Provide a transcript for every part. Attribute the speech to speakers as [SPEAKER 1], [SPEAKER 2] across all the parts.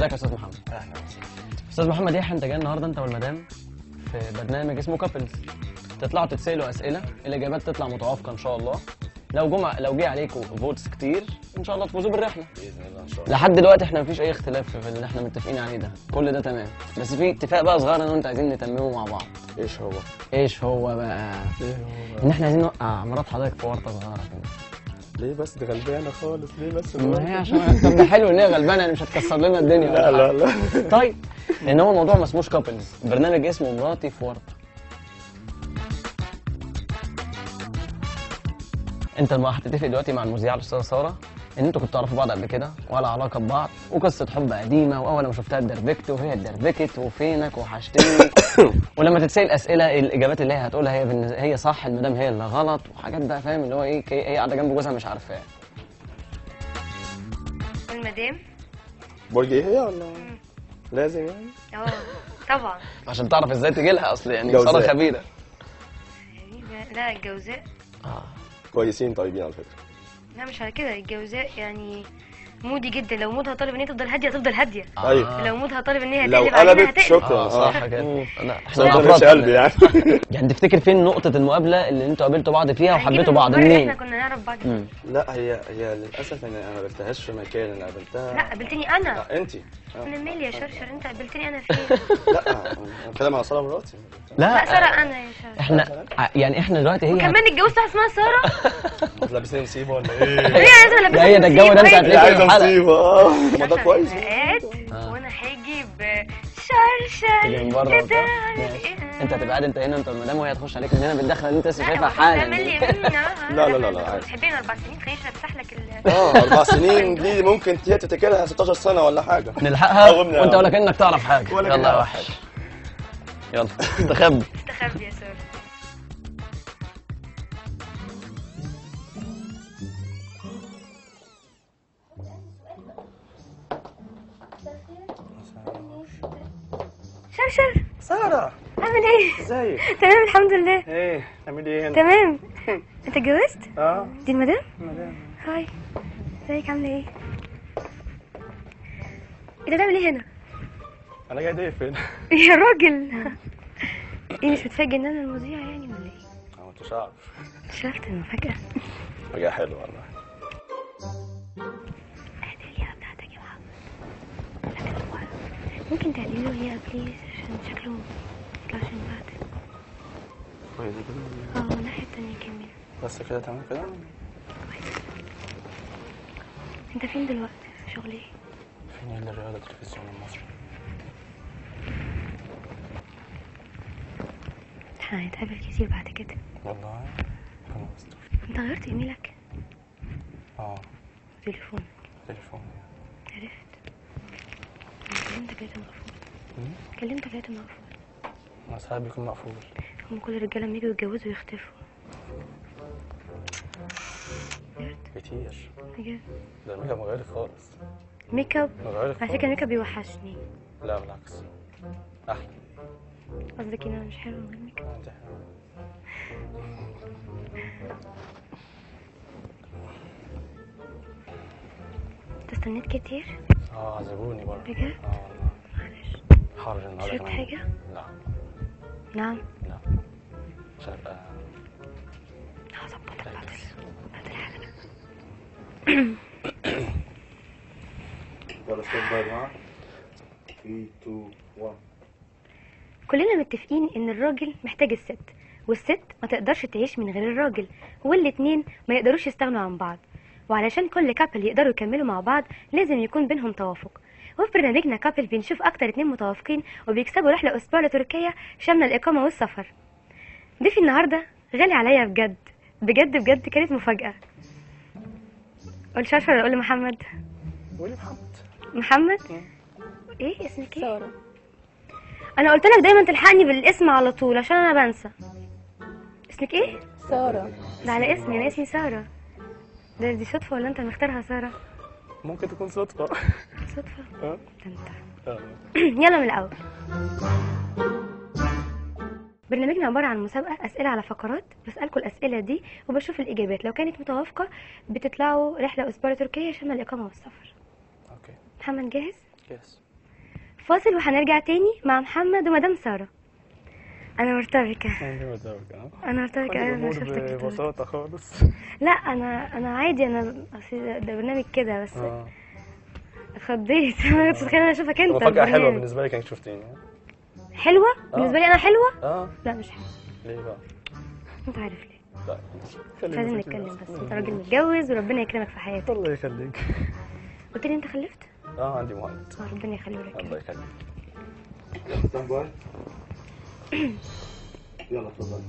[SPEAKER 1] ازيك يا استاذ محمد
[SPEAKER 2] اهلا وسهلا
[SPEAKER 1] استاذ محمد يحيى انت جاي النهارده انت والمدام في برنامج اسمه كابلز تطلعوا تتسالوا اسئله الاجابات تطلع متوافقه ان شاء الله لو جمع لو جه عليكم فوتس كتير ان شاء الله تفوزوا بالرحله
[SPEAKER 2] باذن الله ان شاء الله
[SPEAKER 1] لحد دلوقتي احنا مفيش اي اختلاف في اللي احنا متفقين عليه ده كل ده تمام بس في اتفاق بقى صغير انا وانت عايزين نتممه مع بعض
[SPEAKER 2] ايش هو؟
[SPEAKER 1] ايش هو بقى ان احنا عايزين نوقع مرات حضرتك في ورطه صغيره كده
[SPEAKER 2] ليه بس دي غلبانه خالص ليه بس
[SPEAKER 1] ما هي عشان طب ده حلو ان هي غلبانه يعني مش هتكسر لنا الدنيا
[SPEAKER 2] لا
[SPEAKER 1] ولا
[SPEAKER 2] لا
[SPEAKER 1] حاجة.
[SPEAKER 2] لا
[SPEAKER 1] طيب لان هو الموضوع ما اسموش كابلز برنامج اسمه مراتي في ورطه انت ما هتتفق دلوقتي مع المذيعه الاستاذه ساره ان انتوا كنتوا تعرفوا بعض قبل كده ولا علاقه ببعض وقصه حب قديمه واول ما شفتها اتدربكت وهي اتدربكت وفينك وحشتني ولما تتسال اسئله الاجابات اللي هي هتقولها هي بالنز... هي صح المدام هي اللي غلط وحاجات بقى فاهم اللي هو ايه كي- هي قاعده جنب جوزها مش عارفاه
[SPEAKER 3] المدام
[SPEAKER 2] برج ايه هي ولا لازم يعني؟
[SPEAKER 3] اه طبعا
[SPEAKER 1] عشان تعرف ازاي تجي لها اصل يعني
[SPEAKER 2] جوزاء.
[SPEAKER 1] ساره خبيره
[SPEAKER 3] لا الجوزاء
[SPEAKER 1] اه
[SPEAKER 2] كويسين طيبين على فكره
[SPEAKER 3] لا مش على كده الجوزاء يعني مودي جدا لو مودها طالب ان هي تفضل هاديه تفضل هاديه
[SPEAKER 2] أيوة.
[SPEAKER 3] لو مودها طالب ان هي
[SPEAKER 2] لو
[SPEAKER 3] تقلب علينا
[SPEAKER 2] قلبت
[SPEAKER 3] هتقلب
[SPEAKER 2] شكرا
[SPEAKER 1] اه صح
[SPEAKER 2] اه
[SPEAKER 1] كده
[SPEAKER 2] مم.
[SPEAKER 1] لا
[SPEAKER 2] بس ما
[SPEAKER 1] احنا
[SPEAKER 2] تضربش
[SPEAKER 1] افراد
[SPEAKER 2] قلبي يعني
[SPEAKER 1] يعني تفتكر فين نقطة المقابلة اللي انتوا قابلتوا بعض فيها
[SPEAKER 3] هنجيب
[SPEAKER 1] وحبيتوا بعض
[SPEAKER 3] المبرر اللي
[SPEAKER 1] منين؟
[SPEAKER 3] احنا كنا نعرف بعض
[SPEAKER 1] مم.
[SPEAKER 2] لا هي هي للاسف انا انا ما قابلتهاش في مكان انا قابلتها
[SPEAKER 3] لا قابلتني انا
[SPEAKER 2] لا انت
[SPEAKER 3] انا مالي يا شرشر انت قابلتني انا فين
[SPEAKER 2] لا انا بتكلم على ساره مراتي
[SPEAKER 3] لا ساره
[SPEAKER 1] لا
[SPEAKER 3] انا يا شرشر
[SPEAKER 1] احنا ع- يعني احنا دلوقتي هي
[SPEAKER 3] كمان اتجوزت واحده اسمها ساره
[SPEAKER 2] لابسين نسيبه ولا ايه؟
[SPEAKER 3] ليه عايزه البسها
[SPEAKER 1] ده هي ده الجو ده انت
[SPEAKER 3] نسيب؟
[SPEAKER 1] هتلاقيه
[SPEAKER 2] هي
[SPEAKER 1] في
[SPEAKER 2] عايزه
[SPEAKER 1] الحلقة
[SPEAKER 2] نسيبه اه ما ده
[SPEAKER 3] شرشر
[SPEAKER 2] كويس
[SPEAKER 3] قاعد
[SPEAKER 1] آه.
[SPEAKER 3] وانا هاجي بشرشر
[SPEAKER 1] تيجي من بره
[SPEAKER 3] كده
[SPEAKER 1] وبتاع
[SPEAKER 3] عامل
[SPEAKER 1] ماشي.
[SPEAKER 3] إيه؟
[SPEAKER 1] انت هتبقى قاعد انت هنا انت المدام وهي تخش عليك من هنا بالدخله اللي انت لسه
[SPEAKER 3] لا،
[SPEAKER 1] شايفها
[SPEAKER 3] هو
[SPEAKER 1] حالا
[SPEAKER 3] تعمل لي
[SPEAKER 1] دي.
[SPEAKER 3] منها
[SPEAKER 2] لا، لا، لا، لا، عادي.
[SPEAKER 3] تحبين اربع سنين خليني افتح لك ال
[SPEAKER 2] اه اربع سنين دي ممكن هي تتكلها 16 سنه ولا حاجه
[SPEAKER 1] نلحقها
[SPEAKER 2] قومنا.
[SPEAKER 1] وانت ولا كانك تعرف حاجة
[SPEAKER 2] ولا
[SPEAKER 1] يلا
[SPEAKER 2] كأني
[SPEAKER 1] يا
[SPEAKER 2] أعرف
[SPEAKER 1] وحش يلا استخبي
[SPEAKER 3] استخبي يا ساره شرشر
[SPEAKER 2] ساره
[SPEAKER 3] عامل ايه؟
[SPEAKER 2] ازيك؟
[SPEAKER 3] تمام الحمد لله
[SPEAKER 2] ايه تعملي ايه هنا؟
[SPEAKER 3] تمام انت اتجوزت؟
[SPEAKER 2] اه
[SPEAKER 3] دي المدام؟
[SPEAKER 2] مدام
[SPEAKER 3] هاي ازيك عامله ايه؟ انت بتعمل ايه هنا؟
[SPEAKER 2] انا جاي ضيف هنا
[SPEAKER 3] يا راجل ايه مش متفاجئ ان انا المذيعة يعني ولا ايه؟
[SPEAKER 2] انا ما كنتش اعرف
[SPEAKER 3] شرط المفاجأة
[SPEAKER 2] حاجه حلوه والله
[SPEAKER 3] اهدي لي بتاعتك يا محمد لكن هو ممكن تعدي له اياها بليز عشان شكله ميطلعش من بعد
[SPEAKER 2] كويس كده
[SPEAKER 3] اه الناحية التانية كمل
[SPEAKER 2] بس كده تمام كده
[SPEAKER 3] انت فين دلوقتي؟ في شغل ايه؟
[SPEAKER 2] فين يلا الرياضه التلفزيون المصري
[SPEAKER 3] احنا هنتقابل كتير بعد كده
[SPEAKER 2] والله ربنا يستر
[SPEAKER 3] انت غيرت ايميلك؟
[SPEAKER 2] اه
[SPEAKER 3] تليفون
[SPEAKER 2] تليفون
[SPEAKER 3] عرفت كلمتك لقيته مقفول
[SPEAKER 2] مم.
[SPEAKER 3] كلمتك لقيته مقفول
[SPEAKER 2] ما ساعات بيكون مقفول
[SPEAKER 3] هم كل الرجالة لما يجوا يتجوزوا يختفوا
[SPEAKER 2] كتير
[SPEAKER 3] بجد
[SPEAKER 2] ده الميك اب مغيرك خالص
[SPEAKER 3] ميك اب
[SPEAKER 2] مغيرك
[SPEAKER 3] على فكرة الميك اب بيوحشني
[SPEAKER 2] لا بالعكس احلى
[SPEAKER 3] قصدك ان انا مش حلوة من غير ميك اب
[SPEAKER 2] انت حلوة.
[SPEAKER 3] انت استنيت كتير
[SPEAKER 2] اه عذبوني برضه
[SPEAKER 3] بجد؟
[SPEAKER 2] اه والله
[SPEAKER 3] معلش
[SPEAKER 2] حر النهارده
[SPEAKER 3] شربت
[SPEAKER 2] كمان
[SPEAKER 3] حاجة؟
[SPEAKER 2] لا
[SPEAKER 3] نعم
[SPEAKER 2] لا عشان ابقى
[SPEAKER 3] هظبطك بعد ال- بعد الحلقة
[SPEAKER 2] يلا ستوب باي معاك 3 2 1
[SPEAKER 3] كلنا متفقين ان الراجل محتاج الست والست ما تقدرش تعيش من غير الراجل والاتنين ما يقدروش يستغنوا عن بعض وعلشان كل كابل يقدروا يكملوا مع بعض لازم يكون بينهم توافق وفي برنامجنا كابل بنشوف اكتر اتنين متوافقين وبيكسبوا رحله اسبوع لتركيا شامله الاقامه والسفر ضيفي النهارده غالي عليا بجد بجد بجد كانت مفاجاه قول شرشر ولا قول محمد
[SPEAKER 2] قولي محمد
[SPEAKER 3] محمد ايه اسمك ايه ساره انا قلت لك دايما تلحقني بالاسم على طول عشان انا بنسى اسمك ايه
[SPEAKER 4] سارة
[SPEAKER 3] ده على اسمي انا اسمي ساره ده دي صدفه ولا انت مختارها ساره
[SPEAKER 2] ممكن تكون صدفة
[SPEAKER 3] صدفه
[SPEAKER 2] اه
[SPEAKER 3] ده انت
[SPEAKER 2] آه.
[SPEAKER 3] يلا من الاول برنامجنا عبارة عن مسابقة أسئلة على فقرات بسألكم الأسئلة دي وبشوف الإجابات لو كانت متوافقة بتطلعوا رحلة أسبوع لتركيا شاملة الإقامة والسفر
[SPEAKER 2] اوكي
[SPEAKER 3] محمد جاهز؟
[SPEAKER 2] يس
[SPEAKER 3] فاصل وهنرجع تاني مع محمد ومدام ساره انا مرتبكه انا مرتبكه أوي لما شفتك كده.
[SPEAKER 2] ببساطة خالص
[SPEAKER 3] لا انا انا عادي انا أصل ده برنامج كده بس
[SPEAKER 2] اه
[SPEAKER 3] اتخضيت انا كنت متخيله انا اشوفك انت
[SPEAKER 2] مفاجأة حلوة
[SPEAKER 3] البرنامج.
[SPEAKER 2] بالنسبة لي كانك شفتيني
[SPEAKER 3] حلوه بالنسبه لي انا حلوه
[SPEAKER 2] اه
[SPEAKER 3] لا مش حلوه
[SPEAKER 2] ليه بقى؟
[SPEAKER 3] انت عارف ليه
[SPEAKER 2] لا
[SPEAKER 3] مش عايزين نتكلم بس انت راجل متجوز وربنا يكرمك في حياتك
[SPEAKER 2] الله يخليك
[SPEAKER 3] قلت لي انت خلفت
[SPEAKER 2] اه عندي مهند
[SPEAKER 3] آه، ربنا يخليه لك
[SPEAKER 2] الله يخليك
[SPEAKER 4] ستاند باي يلا اتفضل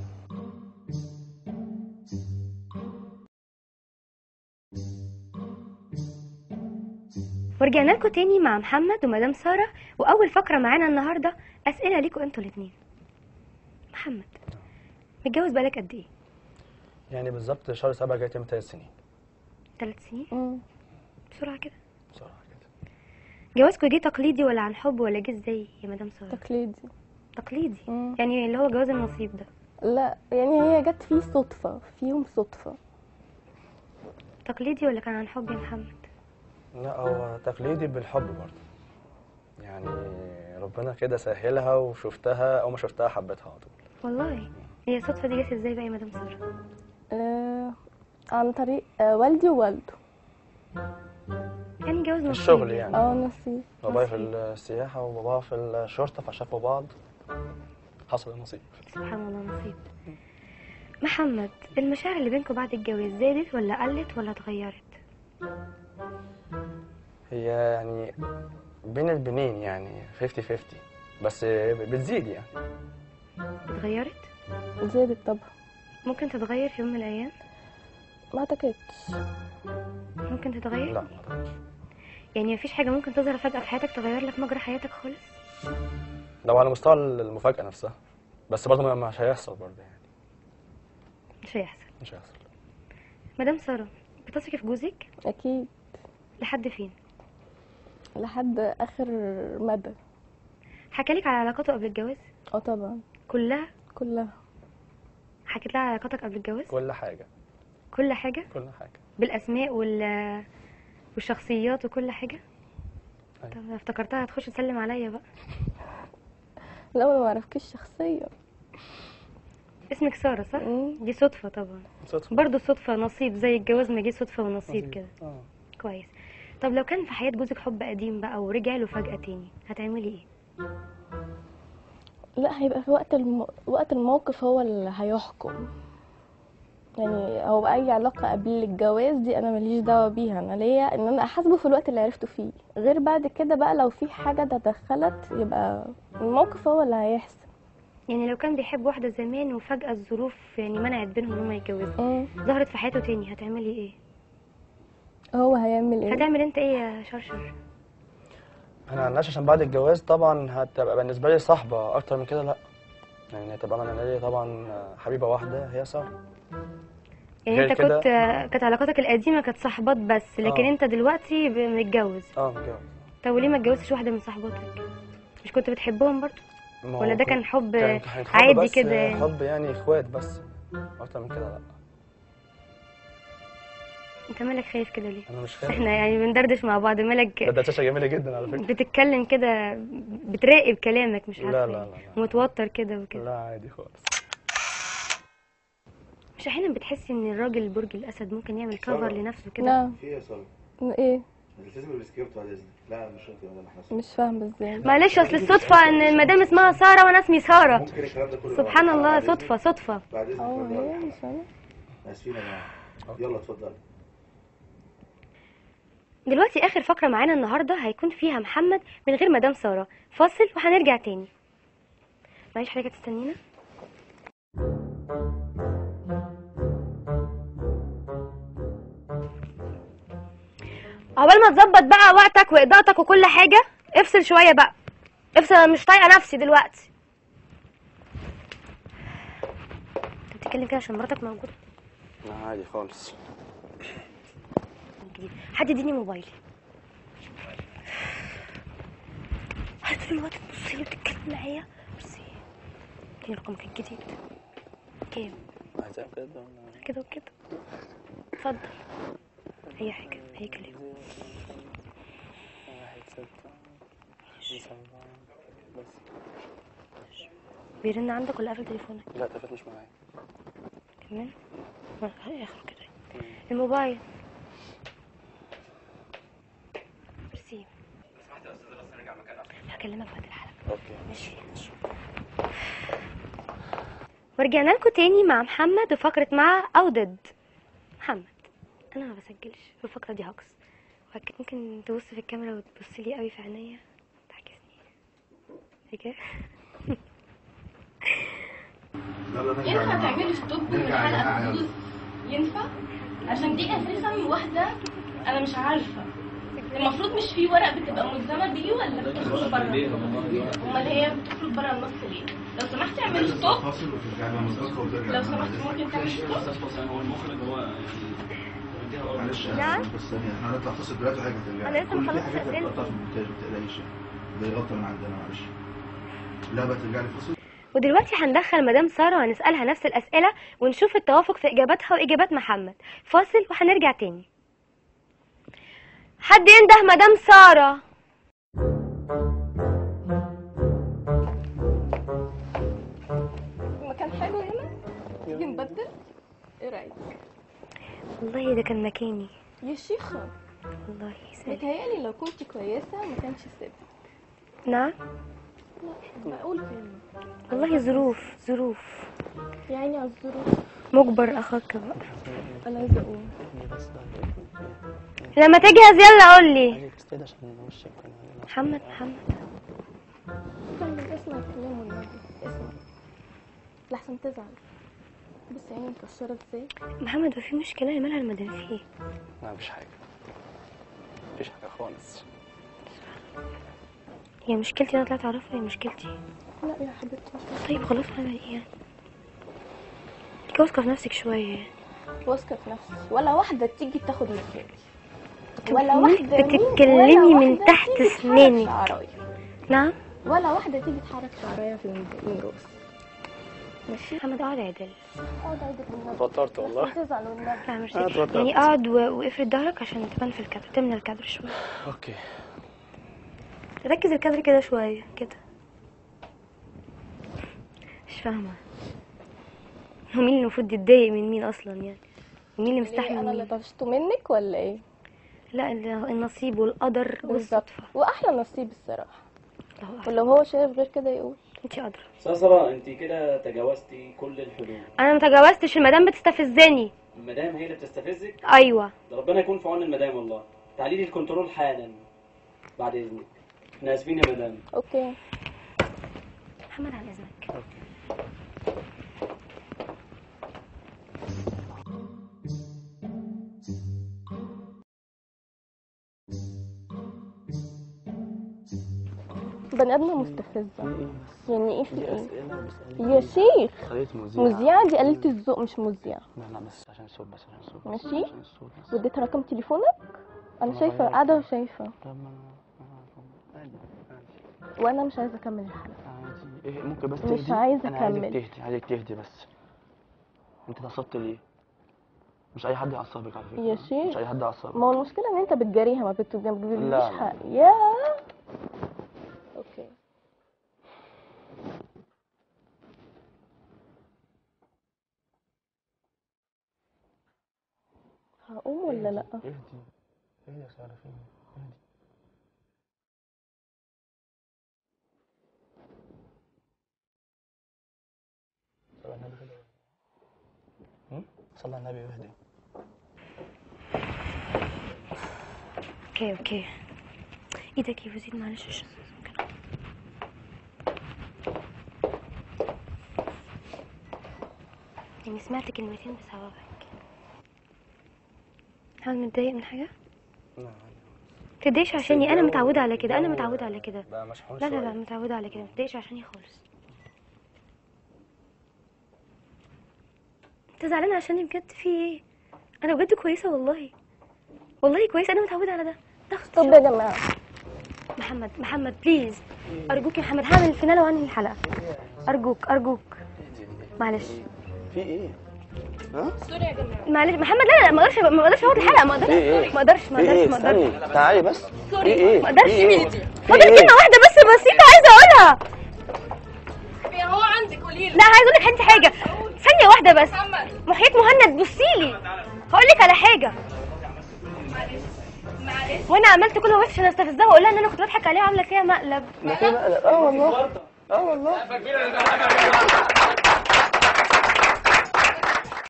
[SPEAKER 3] ورجعنا لكم تاني مع محمد ومدام ساره واول فقره معانا النهارده اسئله ليكوا انتوا الاثنين محمد متجوز بقالك قد ايه
[SPEAKER 2] يعني بالظبط شهر سبعة جاي تم ثلاث سنين
[SPEAKER 3] ثلاث سنين
[SPEAKER 5] مم.
[SPEAKER 3] بسرعه كده
[SPEAKER 2] بصراحة كده
[SPEAKER 3] جوازكم جه تقليدي ولا عن حب ولا جه ازاي يا مدام ساره
[SPEAKER 5] تقليدي
[SPEAKER 3] تقليدي
[SPEAKER 5] مم.
[SPEAKER 3] يعني اللي هو جواز النصيب ده
[SPEAKER 5] لا يعني هي جت فيه صدفة فيهم صدفة
[SPEAKER 3] تقليدي ولا كان عن حب يا محمد
[SPEAKER 2] لا هو تقليدي بالحب برضه يعني ربنا كده سهلها وشفتها او ما شفتها حبيتها على طول
[SPEAKER 3] والله هي الصدفه دي جت ازاي بقى يا مدام ساره
[SPEAKER 5] آه عن طريق آه والدي ووالده
[SPEAKER 3] يعني جواز نصيب
[SPEAKER 2] الشغل يعني
[SPEAKER 5] اه نصيب
[SPEAKER 2] بابايا في السياحة وباباها في الشرطة فشافوا بعض حصل النصيب
[SPEAKER 3] سبحان الله نصيب محمد المشاعر اللي بينكم بعد الجواز زادت ولا قلت ولا اتغيرت
[SPEAKER 2] هي يعني بين البنين يعني 50 50 بس بتزيد يعني
[SPEAKER 3] اتغيرت
[SPEAKER 5] زادت طبعا
[SPEAKER 3] ممكن تتغير في يوم من الايام
[SPEAKER 5] ما اعتقدش
[SPEAKER 3] ممكن تتغير
[SPEAKER 2] لا ما أعتقدش.
[SPEAKER 3] يعني مفيش حاجه ممكن تظهر فجاه في حياتك تغير لك مجرى حياتك خالص
[SPEAKER 2] لو على مستوى المفاجأة نفسها بس برضه ما- مش هيحصل برضه يعني
[SPEAKER 3] مش هيحصل
[SPEAKER 2] مش هيحصل
[SPEAKER 3] مدام ساره بتثقي في جوزك
[SPEAKER 5] اكيد
[SPEAKER 3] لحد فين
[SPEAKER 5] لحد اخر مدى
[SPEAKER 3] حكالك على علاقاته قبل الجواز
[SPEAKER 5] اه طبعا
[SPEAKER 3] كلها
[SPEAKER 5] كلها
[SPEAKER 3] حكيت لها على علاقاتك قبل الجواز
[SPEAKER 2] كل حاجة
[SPEAKER 3] كل حاجه
[SPEAKER 2] كل حاجة
[SPEAKER 3] بالاسماء وال والشخصيات وكل حاجه
[SPEAKER 2] أيوة.
[SPEAKER 3] طب أنا افتكرتها هتخش تسلم عليا بقى
[SPEAKER 5] لا انا ما اعرفكش شخصيا
[SPEAKER 3] اسمك ساره صح
[SPEAKER 5] مم.
[SPEAKER 3] دي صدفه طبعا
[SPEAKER 2] صدفة
[SPEAKER 3] برضه صدفه نصيب زي الجواز ما جه صدفه ونصيب كده
[SPEAKER 2] اه
[SPEAKER 3] كويس طب لو كان في حياه جوزك حب قديم بقى ورجع له فجاه تاني هتعملي ايه
[SPEAKER 5] لا هيبقى في وقت الم... وقت الموقف هو اللي هيحكم يعني هو اي علاقه قبل الجواز دي انا ماليش دعوه بيها انا ليا ان انا احاسبه في الوقت اللي عرفته فيه غير بعد كده بقى لو في حاجه تدخلت يبقى الموقف هو اللي هيحسم
[SPEAKER 3] يعني لو كان بيحب واحده زمان وفجاه الظروف يعني منعت بينهم ان هم يتجوزوا
[SPEAKER 5] مم.
[SPEAKER 3] ظهرت في حياته تاني هتعملي ايه
[SPEAKER 5] هو هيعمل ايه
[SPEAKER 3] هتعمل انت ايه يا شرشر
[SPEAKER 2] انا عن نفسي عشان بعد الجواز طبعا هتبقى بالنسبة لي صاحبة اكتر من كده لا يعني هتبقى انا ليا طبعا حبيبة واحدة هي سارة
[SPEAKER 3] يعني
[SPEAKER 2] غير
[SPEAKER 3] انت
[SPEAKER 2] كده-
[SPEAKER 3] كنت كانت علاقاتك القديمه كانت صحبات بس لكن
[SPEAKER 2] آه.
[SPEAKER 3] انت دلوقتي ب- متجوز
[SPEAKER 2] اه متجوز
[SPEAKER 3] طب وليه ما اتجوزتش واحده من صحباتك مش كنت بتحبهم برضه
[SPEAKER 2] ما هو
[SPEAKER 3] ولا ده
[SPEAKER 2] كنت-
[SPEAKER 3] كان حب
[SPEAKER 2] كان- كان حب
[SPEAKER 3] عادي
[SPEAKER 2] بس
[SPEAKER 3] كده يعني؟
[SPEAKER 2] حب يعني اخوات بس اكتر من كده لا
[SPEAKER 3] انت مالك خايف كده ليه
[SPEAKER 2] انا مش فاهم
[SPEAKER 3] احنا يعني بندردش مع بعض مالك
[SPEAKER 2] ده شاشة جميلة جدا على فكرة
[SPEAKER 3] بتتكلم كده بتراقب كلامك مش
[SPEAKER 2] لا،
[SPEAKER 3] عارفه
[SPEAKER 2] لا،
[SPEAKER 3] يعني.
[SPEAKER 2] لا، لا.
[SPEAKER 3] متوتر كده وكده
[SPEAKER 2] لا عادي خالص
[SPEAKER 3] مش احيانا بتحسي ان الراجل برج الاسد ممكن يعمل كفر
[SPEAKER 4] سارة.
[SPEAKER 3] لنفسه كده
[SPEAKER 5] نعم
[SPEAKER 4] في ايه يا ساره؟
[SPEAKER 5] ايه
[SPEAKER 4] هتلتزم بالسكريبت بعد اذنك لا مش شرط ولا احنا
[SPEAKER 5] مش فاهمه ازاي
[SPEAKER 3] معلش اصل الصدفه ان المدام اسمها ساره وانا اسمي ساره
[SPEAKER 4] ممكن الكلام ده كله
[SPEAKER 3] سبحان
[SPEAKER 4] بعد
[SPEAKER 3] الله
[SPEAKER 4] إذنك؟
[SPEAKER 3] صدفه صدفه
[SPEAKER 4] بعد اذنك
[SPEAKER 5] اه
[SPEAKER 4] اتفضل.
[SPEAKER 5] هي مش فاهمه
[SPEAKER 4] اسفين يا جماعه يلا اتفضل
[SPEAKER 3] دلوقتي اخر فقره معانا النهارده هيكون فيها محمد من غير مدام ساره فاصل وهنرجع تاني معلش حضرتك تستنينا عقبال ما تظبط بقى وقتك واضاءتك وكل حاجه افصل شويه بقى افصل انا مش طايقه نفسي دلوقتي انت بتتكلم كده عشان مراتك موجوده
[SPEAKER 2] لا عادي خالص
[SPEAKER 3] جديد حد يديني موبايلي هات في الوقت تبصي لي وتتكلم معايا بصي اديني رقمك الجديد كام
[SPEAKER 2] عايزاه كده ولا
[SPEAKER 3] كده وكده اتفضل اي حاجه اي كلام
[SPEAKER 2] واحد ستة بس
[SPEAKER 3] بيرن عندك ولا قافل تليفونك
[SPEAKER 2] لا تلفت مش معايا
[SPEAKER 3] كمان ما اخر كده الموبايل ميرسي هكلمك بعد الحلقه
[SPEAKER 2] اوكي
[SPEAKER 3] ماشي ورجعنا لكم تاني مع محمد وفقرة مع أو ضد محمد أنا ما بسجلش الفقرة دي هكس وأكيد ممكن تبص في الكاميرا وتبص لي قوي في عينيا تعكسني هيك
[SPEAKER 4] يلا نرجع
[SPEAKER 5] ينفع
[SPEAKER 4] لماما.
[SPEAKER 5] تعملي ستوب
[SPEAKER 4] نرجع
[SPEAKER 5] للحلقه
[SPEAKER 4] لماما.
[SPEAKER 5] بفلوس ينفع عشان دي اساسا واحده انا مش عارفه المفروض مش في ورق بتبقى ملزمه بيه ولا بتخرج بره امال هي بتخرج بره النص ليه لو سمحتي اعملي ستوب
[SPEAKER 4] فاصل وترجع لها مصدقة وترجع
[SPEAKER 5] لو
[SPEAKER 4] لها
[SPEAKER 5] سمحتي
[SPEAKER 4] مصدقة.
[SPEAKER 5] ممكن تعملي ستوب
[SPEAKER 6] هو المخرج هو يعني
[SPEAKER 4] معلش
[SPEAKER 3] نعم.
[SPEAKER 4] بس ثانية احنا هنطلع فاصل دلوقتي وحاجة ترجع
[SPEAKER 3] أنا لسه
[SPEAKER 4] كل
[SPEAKER 3] مخلصة
[SPEAKER 4] دي حاجات
[SPEAKER 3] أسئلة.
[SPEAKER 4] هتقطع في المونتاج ما تقلقيش ده يغطى من عندنا معلش لا بقى ترجع لي فاصل
[SPEAKER 3] ودلوقتي هندخل مدام سارة وهنسألها نفس الأسئلة ونشوف التوافق في إجاباتها وإجابات محمد فاصل وهنرجع تاني حد ينده مدام سارة
[SPEAKER 5] مكان حلو هنا تيجي نبدل ايه رايك
[SPEAKER 3] والله ده كان مكاني
[SPEAKER 5] يا شيخه
[SPEAKER 3] والله سلام
[SPEAKER 5] متهيألي لو كنت كويسه ما كانش سبت
[SPEAKER 3] نعم
[SPEAKER 5] لا معقول فين
[SPEAKER 3] والله ظروف ظروف
[SPEAKER 5] يعني على الظروف
[SPEAKER 3] مجبر أخاك بقى
[SPEAKER 5] انا عايزه اقوم
[SPEAKER 2] بس ده
[SPEAKER 3] لما تجهز يلا قول لي
[SPEAKER 2] عايزك تستهدى عشان وشك كان علينا.
[SPEAKER 3] محمد محمد
[SPEAKER 5] استنى اسمع الكلام والنبي اسمع لحسن تزعل بس يعني مكشره ازاي
[SPEAKER 3] محمد هو في مشكلة يا مالها المدام في ايه؟
[SPEAKER 2] لا مفيش حاجة مفيش حاجة خالص
[SPEAKER 3] هي مشكلتي انا طلعت اعرفها هي مشكلتي
[SPEAKER 5] لا يا حبيبتي مش
[SPEAKER 3] طيب خلاص اعمل ايه يعني؟ انت واثقة في نفسك شوية يعني
[SPEAKER 5] واثقه في نفسي ولا واحده تيجي تاخد مكاني ولا
[SPEAKER 3] مين
[SPEAKER 5] واحده مين-
[SPEAKER 3] بتتكلمي
[SPEAKER 5] ولا
[SPEAKER 3] من
[SPEAKER 5] واحدة
[SPEAKER 3] تحت
[SPEAKER 5] تيجي تحرك
[SPEAKER 3] سنانك.
[SPEAKER 5] شعرايا.
[SPEAKER 3] نعم
[SPEAKER 5] ولا واحده تيجي تحرك شعرايا في من راسي ماشي
[SPEAKER 3] محمد اقعد عدل
[SPEAKER 5] اقعد عيدك بالنبي
[SPEAKER 2] اتوترت والله
[SPEAKER 5] لحسن تزعل والنبي
[SPEAKER 3] لا ميرسي
[SPEAKER 2] أنا اتوترت.
[SPEAKER 3] يعني اقعد و- وافرد ظهرك عشان تبان في الكادر تملى الكادر شوية
[SPEAKER 2] اوكي
[SPEAKER 3] ركز الكادر كده شوية كده مش فاهمة هو مين اللي المفروض يتضايق من مين اصلا يعني ومين اللي مستحمل
[SPEAKER 5] ليه انا اللي
[SPEAKER 3] مين
[SPEAKER 5] طفشته منك ولا ايه
[SPEAKER 3] لا ال- النصيب والقدر
[SPEAKER 5] بالظبط
[SPEAKER 3] والصدفة
[SPEAKER 5] واحلى نصيب الصراحه
[SPEAKER 3] الله أعلم.
[SPEAKER 5] ولو هو شايف غير كده يقول
[SPEAKER 3] انت ادرى
[SPEAKER 6] سارة انت كده تجاوزتي كل الحدود
[SPEAKER 3] انا ما تجاوزتش المدام بتستفزني
[SPEAKER 6] المدام هي اللي بتستفزك
[SPEAKER 3] ايوه
[SPEAKER 6] ده ربنا يكون في عون المدام والله تعالي لي الكنترول حالا بعد اذنك احنا اسفين يا مدام
[SPEAKER 5] اوكي
[SPEAKER 3] محمد عن اذنك
[SPEAKER 5] بني ادمه مستفزه يعني ايه في
[SPEAKER 2] دي
[SPEAKER 5] ايه
[SPEAKER 2] اسئله بسألك
[SPEAKER 5] يا شيخ
[SPEAKER 2] خليت مذيع
[SPEAKER 5] مذيعة دي قليلة الذوق مش مذيع
[SPEAKER 2] لا لا بس عشان الصوت بس عشان الصوت بس،
[SPEAKER 5] ماشي.
[SPEAKER 2] عشان الصوت بس
[SPEAKER 5] واديت رقم تليفونك انا
[SPEAKER 2] ما
[SPEAKER 5] شايفة
[SPEAKER 2] غيرت.
[SPEAKER 5] قاعدة وشايفة
[SPEAKER 2] طب ما أنا- عادي عادي
[SPEAKER 5] وانا مش عايزة اكمل الحلقة
[SPEAKER 2] عادي إيه ممكن بس
[SPEAKER 5] مش
[SPEAKER 2] تهدي
[SPEAKER 5] عايزة
[SPEAKER 2] انا عايزك
[SPEAKER 5] أكمل.
[SPEAKER 2] تهدي عايزك تهدي بس انت اتعصبت ليه مش اي حد يعصبك على فكره
[SPEAKER 5] يا شيخ.
[SPEAKER 2] مش اي حد يعصبك
[SPEAKER 5] ما هو المشكلة ان انت بتجاريها ما بت- ما بتجيبليش
[SPEAKER 2] لا، لا.
[SPEAKER 5] حق يا اوكي هقوم ولا لا
[SPEAKER 2] اهدي اهدي يا ساره فين اهدي صلى على النبي كده هم؟ صلى على النبي واهدي
[SPEAKER 3] اوكي اوكي ايدك يا وزيد معلش عشان يعني سمعت كلمتين بسببك هل متضايق من حاجة؟
[SPEAKER 2] لا
[SPEAKER 3] متضايقش عشاني انا متعودة على كده انا متعودة على كده
[SPEAKER 2] بقى مشحون
[SPEAKER 3] لا لا لا
[SPEAKER 2] شوية.
[SPEAKER 3] متعودة على كده متضايقش عشاني خالص انت زعلان عشاني بجد في ايه انا بجد كويسة والله والله كويسة انا متعودة على ده ضغط
[SPEAKER 5] طب يا جماعة
[SPEAKER 3] محمد محمد بليز ارجوك يا محمد هعمل الفينال وانهي الحلقة ارجوك ارجوك
[SPEAKER 2] اهدي اهدي
[SPEAKER 3] معلش
[SPEAKER 2] في ايه ها
[SPEAKER 5] سوري يا جماعه
[SPEAKER 3] معلش محمد لا لا ما اقدرش ما اقدرش اقعد الحلقه ما اقدرش
[SPEAKER 2] ايه ايه
[SPEAKER 3] ما اقدرش ما
[SPEAKER 2] في ايه
[SPEAKER 3] اقدرش ما اقدرش
[SPEAKER 2] استني تعالي بس
[SPEAKER 5] سوري.
[SPEAKER 2] في ايه
[SPEAKER 3] ما اقدرش
[SPEAKER 2] في ايه
[SPEAKER 3] فاضل
[SPEAKER 2] في ايه
[SPEAKER 3] كلمه واحده بس بسيطه عايزه اقولها
[SPEAKER 5] يا هو عندك قولي
[SPEAKER 3] لا عايزه اقول لك انت حاجه ثانيه واحده بس
[SPEAKER 5] محمد
[SPEAKER 3] محيط مهند بصي لي هقول لك على حاجه
[SPEAKER 5] معلش معلش
[SPEAKER 3] وانا عملت كل ما عشان استفزها واقول لها ان انا كنت بضحك عليها وعامله فيها مقلب
[SPEAKER 2] ده في بقى اه والله اه والله